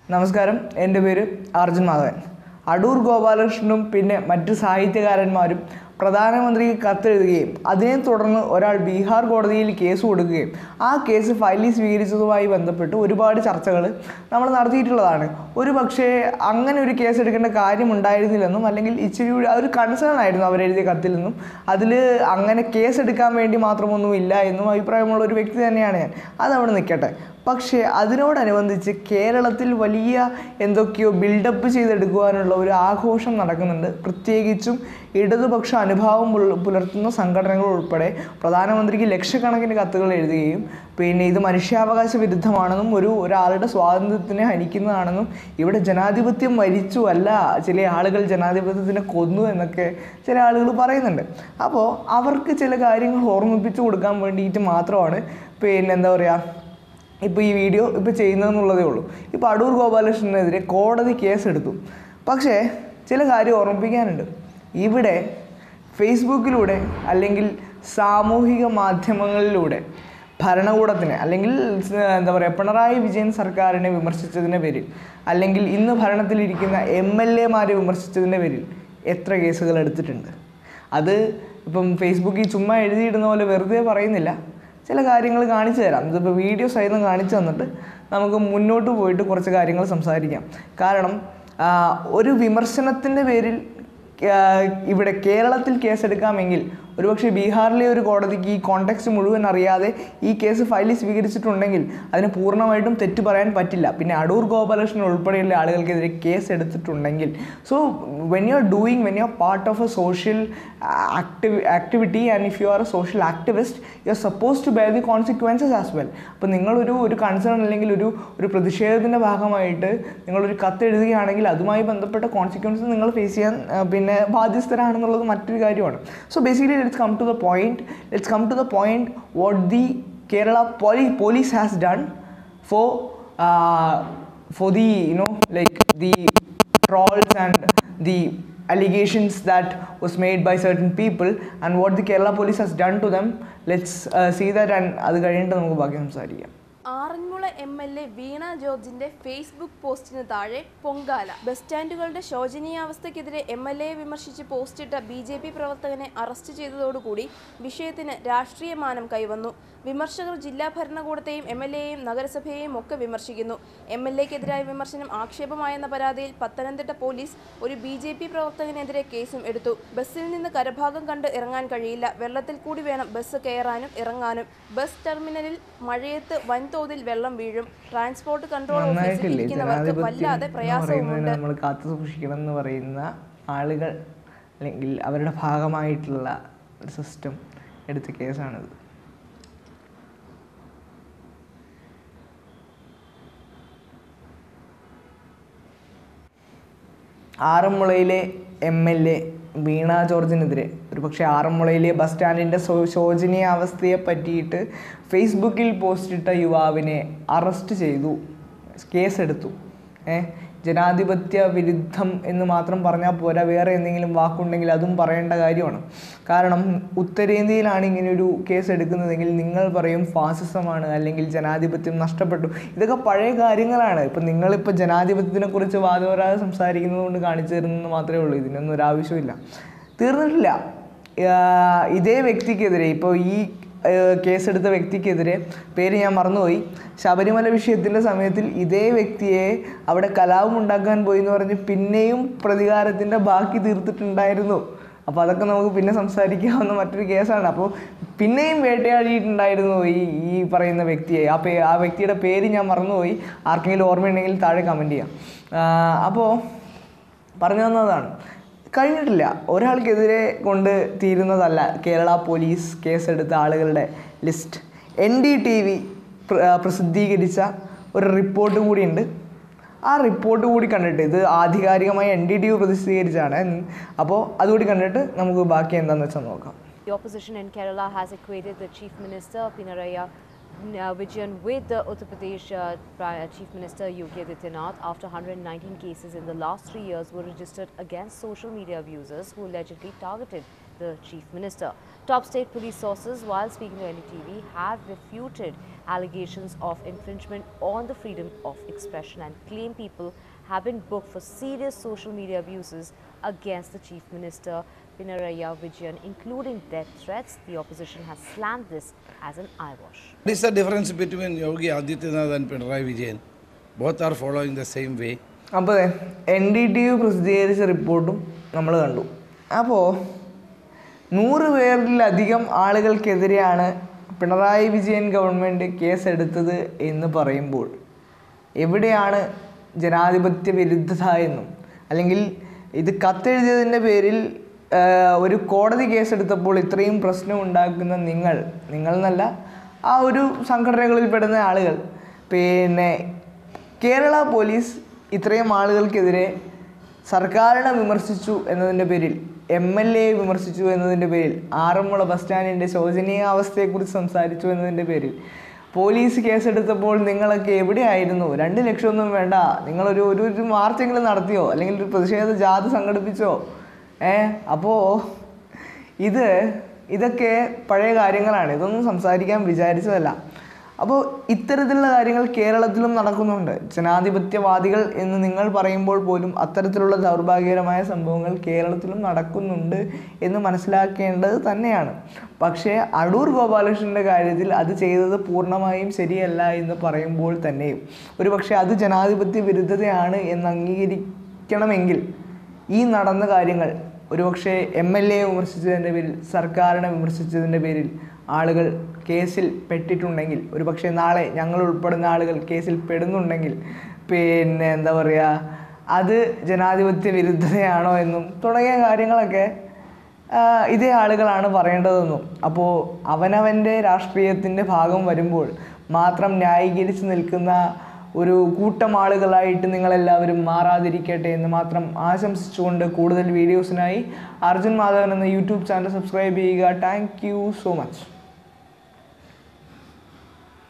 നമസ്കാരം എൻ്റെ പേര് അർജുൻ മാധവൻ അടൂർ ഗോപാലകൃഷ്ണനും പിന്നെ മറ്റ് സാഹിത്യകാരന്മാരും പ്രധാനമന്ത്രിക്ക് കത്തെഴുതുകയും അതിനെ തുടർന്ന് ഒരാൾ ബീഹാർ കോടതിയിൽ കേസ് കൊടുക്കുകയും ആ കേസ് ഫയലിൽ സ്വീകരിച്ചതുമായി ബന്ധപ്പെട്ട് ഒരുപാട് ചർച്ചകൾ നമ്മൾ നടത്തിയിട്ടുള്ളതാണ് ഒരു പക്ഷേ അങ്ങനെ ഒരു കേസ് എടുക്കേണ്ട കാര്യം ഉണ്ടായിരുന്നില്ലെന്നും അല്ലെങ്കിൽ ഇച്ചിരി കൂടി ആ ഒരു കൺസേൺ ആയിരുന്നു അവരെഴുതിയ കത്തിൽ നിന്നും അതിൽ അങ്ങനെ കേസ് എടുക്കാൻ വേണ്ടി മാത്രമൊന്നും ഇല്ല എന്നും അഭിപ്രായമുള്ള ഒരു വ്യക്തി തന്നെയാണ് ഞാൻ അതവിടെ നിൽക്കട്ടെ പക്ഷേ അതിനോടനുബന്ധിച്ച് കേരളത്തിൽ വലിയ എന്തൊക്കെയോ ബിൽഡപ്പ് ചെയ്തെടുക്കുവാനുള്ള ഒരു ആഘോഷം നടക്കുന്നുണ്ട് പ്രത്യേകിച്ചും ഇടതുപക്ഷ അനുഭാവം പുല- പുലർത്തുന്ന സംഘടനകൾ ഉൾപ്പെടെ പ്രധാനമന്ത്രിക്ക് ലക്ഷക്കണക്കിന് കത്തുകൾ എഴുതുകയും പിന്നെ ഇത് മനുഷ്യാവകാശ വിരുദ്ധമാണെന്നും ഒരു ഒരാളുടെ സ്വാതന്ത്ര്യത്തിനെ ഹനിക്കുന്നതാണെന്നും ഇവിടെ ജനാധിപത്യം മരിച്ചു അല്ല ചില ആളുകൾ ജനാധിപത്യത്തിനെ കൊന്നു എന്നൊക്കെ ചില ആളുകൾ പറയുന്നുണ്ട് അപ്പോൾ അവർക്ക് ചില കാര്യങ്ങൾ ഓർമ്മിപ്പിച്ചു കൊടുക്കാൻ വേണ്ടിയിട്ട് മാത്രമാണ് പിന്നെ എന്താ പറയുക ഇപ്പോൾ ഈ വീഡിയോ ഇപ്പോൾ ചെയ്യുന്നതെന്നുള്ളതേ ഉള്ളൂ ഇപ്പോൾ അടൂർ ഗോപാലകൃഷ്ണനെതിരെ കോടതി കേസെടുത്തു പക്ഷേ ചില കാര്യം ഓർമ്മിപ്പിക്കാനുണ്ട് ഇവിടെ ഫേസ്ബുക്കിലൂടെ അല്ലെങ്കിൽ സാമൂഹിക മാധ്യമങ്ങളിലൂടെ ഭരണകൂടത്തിനെ അല്ലെങ്കിൽ സ് എന്താ പറയുക പിണറായി വിജയൻ സർക്കാരിനെ വിമർശിച്ചതിൻ്റെ പേരിൽ അല്ലെങ്കിൽ ഇന്ന് ഭരണത്തിലിരിക്കുന്ന എം എൽ എമാരെ വിമർശിച്ചതിൻ്റെ പേരിൽ എത്ര കേസുകൾ എടുത്തിട്ടുണ്ട് അത് ഇപ്പം ഫേസ്ബുക്കിൽ ചുമ്മാ എഴുതിയിടുന്ന പോലെ വെറുതെ പറയുന്നില്ല ചില കാര്യങ്ങൾ കാണിച്ചു തരാം ഇതിപ്പോൾ വീഡിയോ സഹിതം കാണിച്ചു തന്നിട്ട് നമുക്ക് മുന്നോട്ട് പോയിട്ട് കുറച്ച് കാര്യങ്ങൾ സംസാരിക്കാം കാരണം ആ, ഒരു വിമർശനത്തിൻ്റെ പേരിൽ ആ, ഇവിടെ കേരളത്തിൽ കേസെടുക്കാമെങ്കിൽ ഒരുപക്ഷെ ബീഹാറിലെ ഒരു കോടതിക്ക് ഈ കോണ്ടെക്സ്റ്റ് മുഴുവൻ അറിയാതെ ഈ കേസ് ഫയലിൽ സ്വീകരിച്ചിട്ടുണ്ടെങ്കിൽ അതിന് പൂർണ്ണമായിട്ടും തെറ്റ് പറയാൻ പറ്റില്ല പിന്നെ അടൂർ ഗോപാലകൃഷ്ണൻ ഉൾപ്പെടെയുള്ള ആളുകൾക്കെതിരെ കേസ് എടുത്തിട്ടുണ്ടെങ്കിൽ so when you are doing when you are part of a social active activity and if you are a social activist you are suppose to bear the consequences as well അപ്പോൾ നിങ്ങളൊരു ഒരു concern അല്ലെങ്കിൽ ഒരു ഒരു പ്രതിഷേധത്തിൻ്റെ ഭാഗമായിട്ട് നിങ്ങളൊരു കത്ത് എഴുതുകയാണെങ്കിൽ അതുമായി ബന്ധപ്പെട്ട കോൺസിക്വൻസസ് നിങ്ങൾ ഫേസ് ചെയ്യാൻ ആ, പിന്നെ ബാധ്യസ്ഥരാണെന്നുള്ളത് മറ്റൊരു കാര്യമാണ് so basically let's come to the point let's come to the point what the Kerala പോലീ police has done for for the you know like the trolls and the allegations that was made by certain people and what the Kerala police has done to them let's uh, see that and അത് കഴിഞ്ഞിട്ട് നമുക്ക് ബാക്കി സംസാരിക്കാം Aranmula M L A Veena ജോർജിന്റെ Facebook പോസ്റ്റിന് താഴെ പൊങ്കാല bus സ്റ്റാൻഡുകളുടെ ശോചനീയാവസ്ഥയ്ക്കെതിരെ എം എൽ എയെ വിമർശിച്ച് പോസ്റ്റിട്ട ബി ജെ പി പ്രവർത്തകനെ അറസ്റ്റ് ചെയ്തതോടുകൂടി വിഷയത്തിന് രാഷ്ട്രീയ മാനം കൈവന്നു വിമർശകർ ജില്ലാ ഭരണകൂടത്തെയും എം എൽ എയെയും നഗരസഭയെയും ഒക്കെ വിമർശിക്കുന്നു എം എൽ എക്കെതിരായ വിമർശനം ആക്ഷേപമായെന്ന പരാതിയിൽ പത്തനംതിട്ട പോലീസ് ഒരു ബി ജെ പി പ്രവർത്തകനെതിരെ കേസും എടുത്തു ബസ്സിൽ നിന്ന് കരഭാഗം കണ്ട് ഇറങ്ങാൻ കഴിയില്ല വെള്ളത്തിൽ കൂടി വേണം ബസ് കയറാനും ഇറങ്ങാനും ബസ് ടെർമിനലിൽ മഴയത്ത് വൻതോതിൽ വെള്ളം വീഴും ട്രാൻസ്പോർട്ട് കൺട്രോൾ ഓഫീസിൽ നന്നായിട്ടില്ലേ ഇരിക്കുന്നവർക്ക് ജനാധിപത്യം വല്ലാതെ എന്ന് പ്രയാസവുമുണ്ട് പറയുന്നതിനെ നമ്മൾ കാത്തു സൂക്ഷിക്കണം എന്ന് പറയുന്ന ആളുകൾ അല്ലെങ്കിൽ അവരുടെ ഭാഗമായിട്ടുള്ള ഒരു സിസ്റ്റം എടുത്ത കേസാണിത് ആറന്മുളയിലെ എം എൽ എ വീണ ജോർജിനെതിരെ ഒരു പക്ഷേ ആറന്മുളയിലെ ബസ് സ്റ്റാൻഡിൻ്റെ ശോ ശോചനീയ അവസ്ഥയെ പറ്റിയിട്ട് ഫേസ്ബുക്കിൽ പോസ്റ്റിട്ട യുവാവിനെ അറസ്റ്റ് ചെയ്തു കേസെടുത്തു ഏ ജനാധിപത്യ വിരുദ്ധം എന്ന് മാത്രം പറഞ്ഞാൽ പോരാ വേറെ എന്തെങ്കിലും വാക്കുണ്ടെങ്കിൽ അതും പറയേണ്ട കാര്യമാണ് കാരണം ഉത്തരേന്ത്യയിലാണ് ഇങ്ങനെ ഒരു കേസ് എടുക്കുന്നതെങ്കിൽ നിങ്ങൾ പറയും ഫാസിസമാണ് അല്ലെങ്കിൽ ജനാധിപത്യം നഷ്ടപ്പെട്ടു ഇതൊക്കെ പഴയ കാര്യങ്ങളാണ് ഇപ്പം നിങ്ങളിപ്പോൾ ജനാധിപത്യത്തിനെ കുറിച്ച് വാദവരാതെ സംസാരിക്കുന്നത് കൊണ്ട് കാണിച്ചു തരുന്നത് മാത്രമേ ഉള്ളൂ ഇതിനൊന്നും ഒരു ആവശ്യമില്ല തീർന്നിട്ടില്ല ആഹ് ഇതേ വ്യക്തിക്കെതിരെ ഇപ്പോൾ ഈ ആഹ് കേസെടുത്ത വ്യക്തിക്കെതിരെ പേര് ഞാൻ മറന്നുപോയി ശബരിമല വിഷയത്തിൻ്റെ സമയത്തിൽ ഇതേ വ്യക്തിയെ അവിടെ കലാപം ഉണ്ടാക്കാൻ പോയി എന്ന് പറഞ്ഞ് പിന്നെയും പ്രതികാരത്തിൻ്റെ ബാക്കി തീർത്തിട്ടുണ്ടായിരുന്നു അപ്പോൾ അതൊക്കെ നമുക്ക് പിന്നെ സംസാരിക്കാവുന്ന മറ്റൊരു കേസാണ് അപ്പോൾ പിന്നെയും വേട്ടയാടിയിട്ടുണ്ടായിരുന്നു ഈ ഈ പറയുന്ന വ്യക്തിയെ ആ പേ ആ വ്യക്തിയുടെ പേര് ഞാൻ മറന്നുപോയി ആർക്കെങ്കിലും ഓർമ്മയുണ്ടെങ്കിൽ താഴെ കമൻറ്റ് ചെയ്യാം ആഹ് അപ്പോൾ പറഞ്ഞു വന്നതാണ് കഴിഞ്ഞിട്ടില്ല ഒരാൾക്കെതിരെ കൊണ്ട് തീരുന്നതല്ല കേരള പോലീസ് കേസെടുത്ത ആളുകളുടെ list N D T V പ്രസിദ്ധീകരിച്ച ഒരു റിപ്പോർട്ട് കൂടിയുണ്ട് ആ റിപ്പോർട്ട് കൂടി കണ്ടിട്ട് ഇത് ആധികാരികമായി എൻ ഡി ടി വി പ്രസിദ്ധീകരിച്ചാണ് അപ്പോൾ അതുകൂടി കണ്ടിട്ട് നമുക്ക് ബാക്കി എന്താണെന്ന് വെച്ചാൽ നോക്കാം The opposition in Kerala has equated the Chief Minister Pinaraya uh, Vijayan with the Uttar Pradesh uh, Pri- uh, Chief Minister Yogi Adityanath after 119 cases in the last three years were registered against social media abusers who allegedly targeted the chief minister. Top state police sources, while speaking to NDTV, have refuted allegations of infringement on the freedom of expression and claim people have been booked for serious social media abuses against the chief minister Pinaraya Vijayan, including death threats. The opposition has slammed this as an eyewash. What is the difference between Yogi Adityanath and Pinarayi Vijayan? Both are following the same way. അപ്പോൾ N D T U പ്രസിദ്ധീകരിച്ച റിപ്പോർട്ടും നമ്മൾ കണ്ടു അപ്പോൾ നൂറ് പേരിലധികം ആളുകൾക്കെതിരെയാണ് Pinarayi Vijayan government കേസെടുത്തത് എന്ന് പറയുമ്പോൾ എവിടെയാണ് ജനാധിപത്യ വിരുദ്ധത എന്നും അല്ലെങ്കിൽ ഇത് കത്തെഴുതിയതിൻ്റെ പേരിൽ ആ, ഒരു കോടതി കേസെടുത്തപ്പോൾ ഇത്രയും പ്രശ്നം ഉണ്ടാക്കുന്ന നിങ്ങൾ നിങ്ങൾ എന്നല്ല ആ ഒരു സംഘടനകളിൽ പെടുന്ന ആളുകൾ പിന്നെ കേരള പോലീസ് ഇത്രയും ആളുകൾക്കെതിരെ സർക്കാരിനെ വിമർശിച്ചു എന്നതിൻ്റെ പേരിൽ എം എൽ എ വിമർശിച്ചു എന്നതിൻ്റെ പേരിൽ ആറന്മുള ബസ് സ്റ്റാൻഡിൻ്റെ ശോചനീയാവസ്ഥയെക്കുറിച്ച് സംസാരിച്ചു എന്നതിൻ്റെ പേരിൽ പോലീസ് കേസെടുത്തപ്പോൾ നിങ്ങളൊക്കെ എവിടെയായിരുന്നു രണ്ട് ലക്ഷമൊന്നും വേണ്ട നിങ്ങളൊരു ഒരു ഒരു മാർച്ചെങ്കിലും നടത്തിയോ അല്ലെങ്കിൽ ഒരു പ്രതിഷേധ ജാഥ സംഘടിപ്പിച്ചോ ഏ അപ്പോൾ ഇത് ഇതൊക്കെ പഴയ കാര്യങ്ങളാണ് ഇതൊന്നും സംസാരിക്കാൻ വിചാരിച്ചതല്ല അപ്പോൾ ഇത്തരത്തിലുള്ള കാര്യങ്ങൾ കേരളത്തിലും നടക്കുന്നുണ്ട് ജനാധിപത്യവാദികൾ എന്ന് നിങ്ങൾ പറയുമ്പോൾ പോലും അത്തരത്തിലുള്ള ദൗർഭാഗ്യകരമായ സംഭവങ്ങൾ കേരളത്തിലും നടക്കുന്നുണ്ട് എന്ന് മനസ്സിലാക്കേണ്ടത് തന്നെയാണ് പക്ഷേ അടൂർ ഗോപാലകൃഷ്ണൻ്റെ കാര്യത്തിൽ അത് ചെയ്തത് പൂർണ്ണമായും ശരിയല്ല എന്ന് പറയുമ്പോൾ തന്നെയും ഒരു പക്ഷേ അത് ജനാധിപത്യ വിരുദ്ധതയാണ് എന്ന് അംഗീകരിക്കണമെങ്കിൽ ഈ നടന്ന കാര്യങ്ങൾ ഒരുപക്ഷെ എം എൽ എ വിമർശിച്ചതിൻ്റെ പേരിൽ സർക്കാരിനെ വിമർശിച്ചതിൻ്റെ പേരിൽ ആളുകൾ കേസിൽ പെട്ടിട്ടുണ്ടെങ്കിൽ ഒരുപക്ഷെ നാളെ ഞങ്ങൾ ഉൾപ്പെടുന്ന ആളുകൾ കേസിൽ പെടുന്നുണ്ടെങ്കിൽ പിന്നെ എന്താ പറയുക അത് ജനാധിപത്യ വിരുദ്ധതയാണോ എന്നും തുടങ്ങിയ കാര്യങ്ങളൊക്കെ ആ, ഇതേ ആളുകളാണ് പറയേണ്ടതെന്നും അപ്പോൾ അവനവൻ്റെ രാഷ്ട്രീയത്തിൻ്റെ ഭാഗം വരുമ്പോൾ മാത്രം ന്യായീകരിച്ച് നിൽക്കുന്ന ഒരു കൂട്ടം ആളുകളായിട്ട് നിങ്ങളെല്ലാവരും മാറാതിരിക്കട്ടെ എന്ന് മാത്രം ആശംസിച്ചുകൊണ്ട് കൂടുതൽ വീഡിയോസിനായി അർജുൻ മാധവൻ എന്ന യൂട്യൂബ് ചാനൽ സബ്സ്ക്രൈബ് ചെയ്യുക താങ്ക് യു സോ മച്ച്